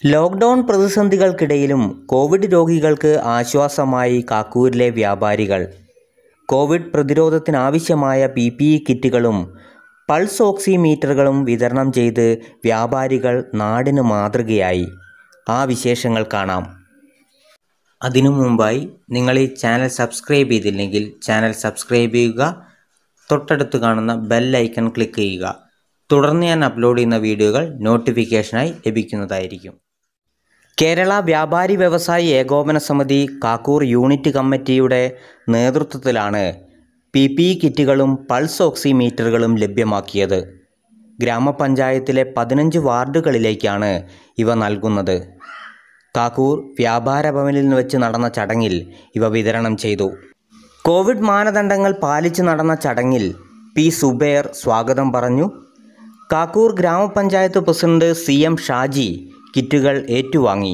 lockdown പ്രതിസന്ധികൾക്കിടയിലും Covid രോഗികൾക്ക് ആശ്വാസമായി കാക്കൂരിലെ വ്യാപാരികൾ കോവിഡ് പ്രതിരോധത്തിനാവശ്യമായ പി പി ഇ കിറ്റുകളും പൾസ് ഓക്സിമീറ്ററുകളും വിതരണം ചെയ്ത് വ്യാപാരികൾ നാടിന് മാതൃകയായി ആ വിശേഷങ്ങൾ കാണാം അതിനു മുമ്പായി നിങ്ങൾ ഈ ചാനൽ സബ്സ്ക്രൈബ് ചെയ്തില്ലെങ്കിൽ ചാനൽ സബ്സ്ക്രൈബ് ചെയ്യുക തൊട്ടടുത്ത് കാണുന്ന ബെൽ ഐക്കൺ ക്ലിക്ക് ചെയ്യുക തുടർന്ന് ഞാൻ അപ്ലോഡ് ചെയ്യുന്ന വീഡിയോകൾ നോട്ടിഫിക്കേഷനായി ലഭിക്കുന്നതായിരിക്കും കേരള വ്യാപാരി വ്യവസായി ഏകോപന സമിതി കാക്കൂർ യൂണിറ്റ് കമ്മിറ്റിയുടെ നേതൃത്വത്തിലാണ് പി പി ഇ കിറ്റുകളും പൾസ് ഓക്സിമീറ്ററുകളും ലഭ്യമാക്കിയത് ഗ്രാമപഞ്ചായത്തിലെ പതിനഞ്ച് വാർഡുകളിലേക്കാണ് ഇവ നൽകുന്നത് കാക്കൂർ വ്യാപാര ഭവനിൽ വെച്ച് നടന്ന ചടങ്ങിൽ ഇവ വിതരണം ചെയ്തു കോവിഡ് മാനദണ്ഡങ്ങൾ പാലിച്ച് നടന്ന ചടങ്ങിൽ പി സുബേർ സ്വാഗതം പറഞ്ഞു കാക്കൂർ ഗ്രാമപഞ്ചായത്ത് പ്രസിഡന്റ് സി എം ഷാജി കിറ്റുകൾ ഏറ്റുവാങ്ങി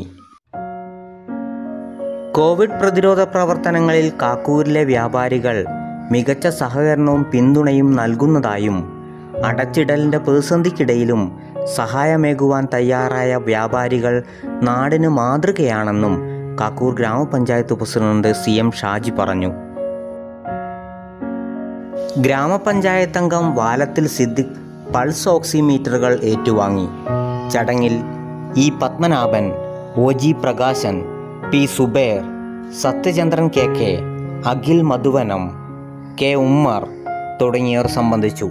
കോവിഡ് പ്രതിരോധ പ്രവർത്തനങ്ങളിൽ കാക്കൂരിലെ വ്യാപാരികൾ മികച്ച സഹകരണവും പിന്തുണയും നൽകുന്നതായും അടച്ചിടലിൻ്റെ പ്രതിസന്ധിക്കിടയിലും സഹായമേകുവാൻ തയ്യാറായ വ്യാപാരികൾ നാടിന് മാതൃകയാണെന്നും കാക്കൂർ ഗ്രാമപഞ്ചായത്ത് പ്രസിഡന്റ് സി എം ഷാജി പറഞ്ഞു ഗ്രാമപഞ്ചായത്ത് അംഗം വാലത്തിൽ സിദ്ദിഖ് പൾസ് ഓക്സിമീറ്ററുകൾ ഏറ്റുവാങ്ങി ചടങ്ങിൽ E Padmanabhan O G Prakashan P Subair Sathyachandran K K Akhil Madhuvanam K Ummer തുടങ്ങിയവർ സംബന്ധിച്ചു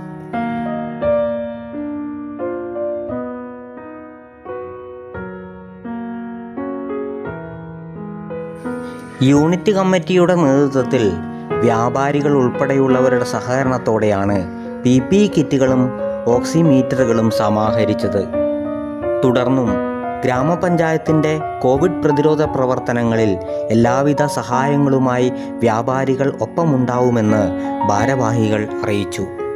യൂണിറ്റ് കമ്മിറ്റിയുടെ നേതൃത്വത്തിൽ വ്യാപാരികൾ ഉൾപ്പെടെയുള്ളവരുടെ സഹകരണത്തോടെയാണ് പി പി ഇ കിറ്റുകളും ഓക്സിമീറ്ററുകളും സമാഹരിച്ചത് തുടർന്നും ഗ്രാമപഞ്ചായത്തിൻ്റെ കോവിഡ് പ്രതിരോധ പ്രവർത്തനങ്ങളിൽ എല്ലാവിധ സഹായങ്ങളുമായി വ്യാപാരികൾ ഒപ്പമുണ്ടാവുമെന്ന് ഭാരവാഹികൾ അറിയിച്ചു